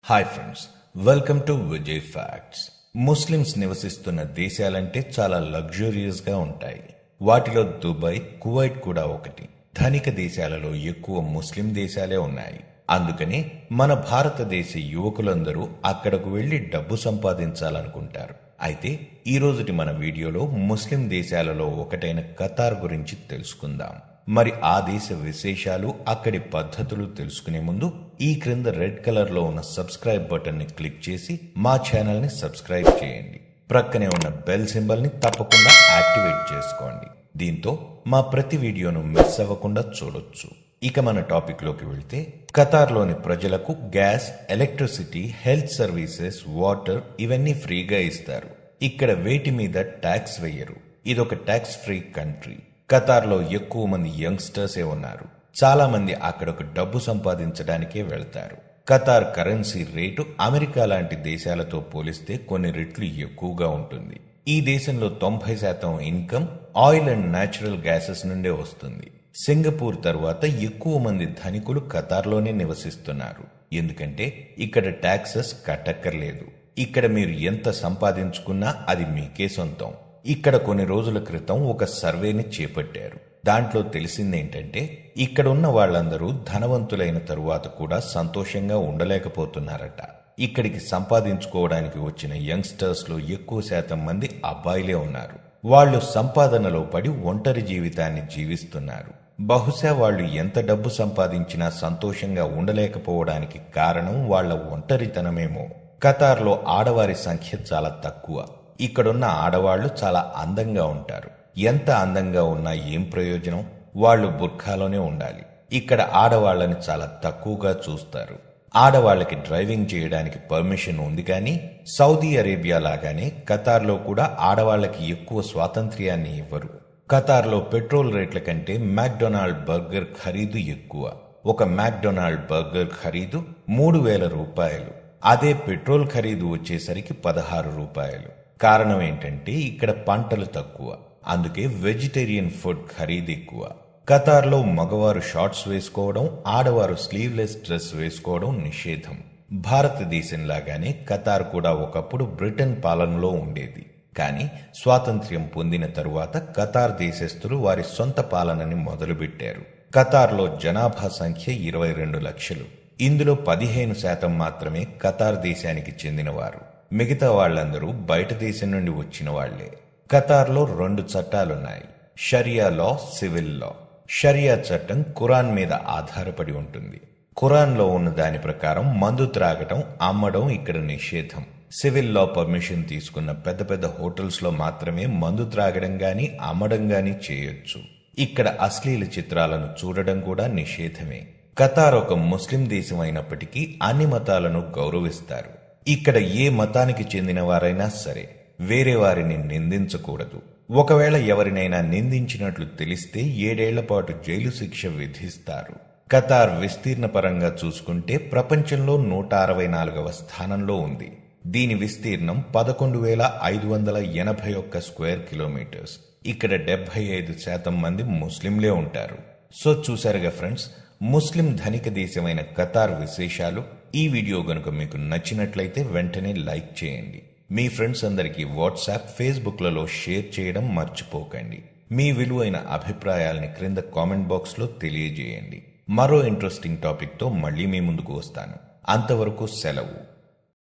hi friends welcome to Vijay facts Muslims నివసిస్తున్న దేశాలంటే చాలా లగ్జూరియస్ గా ఉంటాయి వాటిలో దుబాయ్ కువైట్ కూడా ఒకటి ధనిక దేశాలలో ఎక్కువ ముస్లిం దేశాలే ఉన్నాయి అందుకనే మన భారతదేశ యువకులందరూ అక్కడకు వెళ్లి డబ్బు సంపాదించాలనుకుంటారు అయితే ఈ రోజుటి మన వీడియోలో ముస్లిం దేశాలలో ఒకటైన ఖతార్ గురించి తెలుసుకుందాం మరి ఆ దేశ విశేషాలు అక్కడి పద్ధతులు తెలుసుకునే ముందు ఈ క్రింద రెడ్ కలర్ లో ఉన్న సబ్స్క్రైబ్ బటన్ ని క్లిక్ చేసి మా ఛానల్ ని సబ్స్క్రైబ్ చేయండి ప్రక్కనే ఉన్న బెల్ సింబల్ ని తప్పకుండా యాక్టివేట్ చేసుకోండి దీంతో మా ప్రతి వీడియోను మిస్ అవ్వకుండా చూడొచ్చు ఇక మన టాపిక్ లోకి వెళ్తే ఖతార్లోని ప్రజలకు gas electricity health services water ఇవన్నీ ఫ్రీగా ఇస్తారు ఇక్కడ వేటి మీద ట్యాక్స్ వేయరు ఇదొక ట్యాక్స్ ఫ్రీ కంట్రీ ఖతార్లో ఎక్కువ మంది యంగ్స్టర్సే ఉన్నారు చాలా మంది అక్కడొక డబ్బు సంపాదించడానికే వెళ్తారు ఖతార్ కరెన్సీ రేటు అమెరికా లాంటి దేశాలతో పోలిస్తే కొన్ని రెట్లు ఎక్కువగా ఉంటుంది ఈ దేశంలో తొంభై శాతం income oil and natural gases నుండే వస్తుంది సింగపూర్ తర్వాత ఎక్కువ మంది ధనికులు ఖతార్లోనే నివసిస్తున్నారు ఎందుకంటే ఇక్కడ ట్యాక్సెస్ కట్టక్కర్లేదు ఇక్కడ మీరు ఎంత సంపాదించుకున్నా అది మీకే సొంతం ఇక్కడ కొన్ని రోజుల క్రితం ఒక సర్వేని చేపట్టారు దాంట్లో తెలిసిందేంటంటే ఇక్కడ ఉన్న వాళ్ళందరూ ధనవంతులైన తరువాత కూడా సంతోషంగా ఉండలేకపోతున్నారట ఇక్కడికి సంపాదించుకోవడానికి వచ్చిన యంగ్స్టర్స్ లో ఎక్కువ శాతం మంది అబ్బాయిలే ఉన్నారు వాళ్ళు సంపాదనలో పడి ఒంటరి జీవితాన్ని జీవిస్తున్నారు బహుశా వాళ్ళు ఎంత డబ్బు సంపాదించినా సంతోషంగా ఉండలేకపోవడానికి కారణం వాళ్ల ఒంటరితనమేమో ఖతార్లో ఆడవారి సంఖ్య చాలా తక్కువ ఇక్కడున్న ఆడవాళ్లు చాలా అందంగా ఉంటారు ఎంత అందంగా ఉన్నా ఏం ప్రయోజనం వాళ్ళు బుర్ఖాలోనే ఉండాలి ఇక్కడ ఆడవాళ్లని చాలా తక్కువగా చూస్తారు ఆడవాళ్లకి డ్రైవింగ్ చేయడానికి పర్మిషన్ ఉంది కానీ సౌదీ అరేబియా లాగానే ఖతార్లో కూడా ఆడవాళ్లకి ఎక్కువ స్వాతంత్ర్యాన్ని ఇవ్వరు ఖతార్లో పెట్రోల్ రేట్ల కంటే మ్యాక్డొనాల్డ్ బర్గర్ ఖరీదు ఎక్కువ ఒక మ్యాక్డొనాల్డ్ బర్గర్ ఖరీదు మూడు వేల రూపాయలు అదే పెట్రోల్ ఖరీదు వచ్చేసరికి పదహారు రూపాయలు కారణం ఏంటంటే ఇక్కడ పంటలు తక్కువ అందుకే వెజిటేరియన్ ఫుడ్ ఖరీదు ఎక్కువ ఖతార్లో మగవారు షార్ట్స్ వేసుకోవడం ఆడవారు స్లీవ్లెస్ డ్రెస్ వేసుకోవడం నిషేధం భారతదేశంలాగానే ఖతార్ కూడా ఒకప్పుడు బ్రిటన్ పాలనలో ఉండేది కానీ స్వాతంత్ర్యం పొందిన తరువాత ఖతార్ దేశస్థులు వారి సొంత పాలనని మొదలుపెట్టారు ఖతార్లో జనాభా సంఖ్య ఇరవై రెండు లక్షలు ఇందులో పదిహేను శాతం మాత్రమే ఖతార్ దేశానికి చెందినవారు మిగతా వాళ్ళందరూ బయట దేశం నుండి వచ్చిన వాళ్లే ఖతార్లో రెండు చట్టాలున్నాయి షరియా లా సివిల్ లా షరియా చట్టం ఖురాన్ మీద ఆధారపడి ఉంటుంది ఖురాన్లో ఉన్న దాని ప్రకారం మందు త్రాగటం అమ్మడం ఇక్కడ నిషేధం సివిల్ లా పర్మిషన్ తీసుకున్న పెద్ద పెద్ద హోటల్స్ లో మాత్రమే మందు త్రాగడం గాని అమ్మడం గాని చేయొచ్చు ఇక్కడ అశ్లీల చిత్రాలను చూడడం కూడా నిషేధమే ఖతార్ ఒక ముస్లిం దేశం అయినప్పటికీ అన్ని మతాలను గౌరవిస్తారు ఇక్కడ ఏ మతానికి చెందిన వారైనా సరే వేరే వారిని నిందించకూడదు ఒకవేళ ఎవరినైనా నిందించినట్లు తెలిస్తే ఏడేళ్ల పాటు జైలు శిక్ష విధిస్తారు ఖతార్ విస్తీర్ణ పరంగా చూసుకుంటే ప్రపంచంలో నూట అరవై నాలుగవ స్థానంలో ఉంది దీని విస్తీర్ణం పదకొండు వేల ఐదు వందల ఎనభై ఒక్క స్క్వేర్ కిలోమీటర్స్ ఇక్కడ డెబ్బై ఐదు శాతం మంది ముస్లింలే ఉంటారు సో చూసారుగా ఫ్రెండ్స్ ముస్లిం ధనిక దేశమైన ఖతార్ విశేషాలు ఈ వీడియో గనుక మీకు నచ్చినట్లయితే వెంటనే లైక్ చేయండి మీ ఫ్రెండ్స్ అందరికీ వాట్సాప్ ఫేస్బుక్లలో షేర్ చేయడం మర్చిపోకండి మీ విలువైన అభిప్రాయాల్ని క్రింద కామెంట్ బాక్స్లో తెలియజేయండి మరో ఇంట్రెస్టింగ్ టాపిక్తో మళ్ళీ మీ ముందుకు వస్తాను అంతవరకు సెలవు